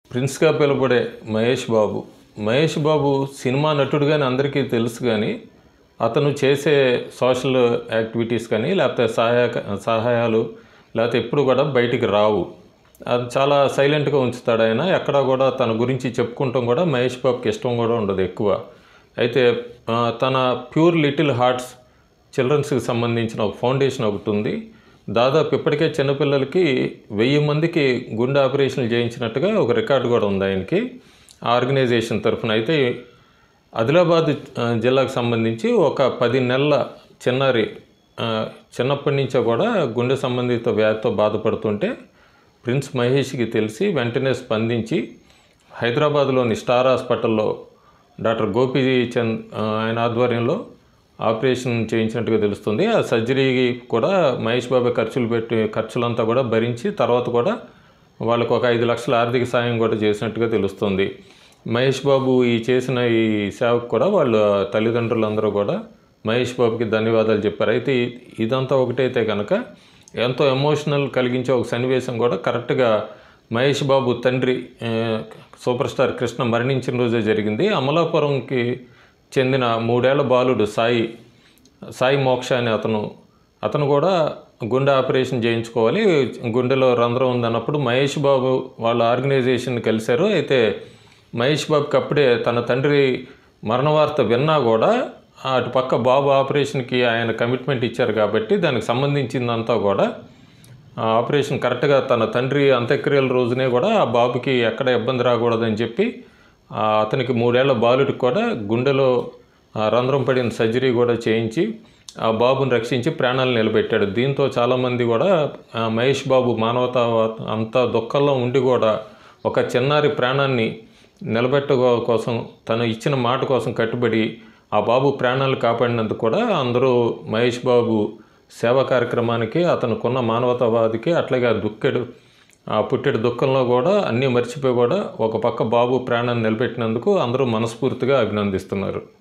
ప్రిన్స్గా పిలువబడే మహేష్ బాబు మహేష్ బాబు సినిమా నటుడుగానే అందరికీ తెలుసు కానీ అతను చేసే సోషల్ యాక్టివిటీస్ కానీ లేకపోతే సహాయక సహాయాలు లేకపోతే ఎప్పుడు కూడా బయటికి రావు అది చాలా సైలెంట్గా ఉంచుతాడు ఆయన ఎక్కడ కూడా తన గురించి చెప్పుకుంటాం కూడా మహేష్ బాబుకి ఇష్టం కూడా ఉండదు ఎక్కువ అయితే ఆ, తన ప్యూర్ లిటిల్ హార్ట్స్ చిల్డ్రన్స్కి సంబంధించిన ఒక ఫౌండేషన్ ఒకటి ఉంది దాదాపు ఇప్పటికే చిన్నపిల్లలకి వెయ్యి మందికి గుండె ఆపరేషన్లు చేయించినట్టుగా ఒక రికార్డు కూడా ఉంది ఆయనకి ఆ ఆర్గనైజేషన్ తరఫున అయితే ఆదిలాబాద్ ఆ, జిల్లాకు సంబంధించి ఒక పది నెలల చిన్నారి ఆ, చిన్నప్పటి నుంచో కూడా గుండె సంబంధిత వ్యాధితో బాధపడుతుంటే ప్రిన్స్ మహేష్కి తెలిసి వెంటనే స్పందించి హైదరాబాద్లోని స్టార్ హాస్పిటల్లో డాక్టర్ గోపీచంద్ ఆ, ఆయన ఆధ్వర్యంలో ఆపరేషన్ చేయించినట్టుగా తెలుస్తుంది ఆ సర్జరీకి కూడా మహేష్ బాబు ఖర్చులు పెట్టి ఖర్చులంతా కూడా భరించి తర్వాత కూడా వాళ్ళకు ఒక ఐదు లక్షల ఆర్థిక సాయం కూడా చేసినట్టుగా తెలుస్తుంది మహేష్ బాబు ఈ చేసిన ఈ సేవకు కూడా వాళ్ళ తల్లిదండ్రులందరూ కూడా మహేష్ బాబుకి ధన్యవాదాలు చెప్పారు అయితే ఇ- ఇదంతా ఒకటైతే కనుక ఎంతో ఎమోషనల్ కలిగించే ఒక సన్నివేశం కూడా కరెక్ట్గా మహేష్ బాబు తండ్రి ఆ, సూపర్ స్టార్ కృష్ణ మరణించిన రోజే జరిగింది అమలాపురంకి చెందిన మూడేళ్ల బాలుడు సాయి సాయి మోక్ష అని అతను అతను కూడా గుండె ఆపరేషన్ చేయించుకోవాలి గుండెలో రంధ్రం ఉందన్నప్పుడు మహేష్ బాబు వాళ్ళ ఆర్గనైజేషన్ కలిశారు అయితే మహేష్ బాబుకి అప్పుడే తన తండ్రి మరణ వార్త విన్నా కూడా అటు పక్క బాబు ఆపరేషన్కి ఆయన కమిట్మెంట్ ఇచ్చారు కాబట్టి దానికి సంబంధించిందంతా కూడా ఆ ఆపరేషన్ కరెక్ట్గా తన తండ్రి అంత్యక్రియల రోజునే కూడా ఆ బాబుకి ఎక్కడ ఇబ్బంది రాకూడదని చెప్పి ఆ అతనికి మూడేళ్ల బాలుడికి కూడా గుండెలో ఆ రంధ్రం పడిన సర్జరీ కూడా చేయించి ఆ బాబుని రక్షించి ప్రాణాలు నిలబెట్టాడు దీంతో చాలామంది కూడా ఆ మహేష్ బాబు మానవతా అంత దుఃఖంలో ఉండి కూడా ఒక చిన్నారి ప్రాణాన్ని నిలబెట్ట కోసం తను ఇచ్చిన మాట కోసం కట్టుబడి ఆ బాబు ప్రాణాలు కాపాడినందుకు కూడా అందరూ మహేష్ బాబు సేవా కార్యక్రమానికి అతనుకున్న మానవతావాదికి అట్లాగే ఆ దుఃఖెడు ఆ పుట్టెడు దుఃఖంలో కూడా అన్నీ మర్చిపోయి కూడా ఒక పక్క బాబు ప్రాణాన్ని నిలబెట్టినందుకు అందరూ మనస్ఫూర్తిగా అభినందిస్తున్నారు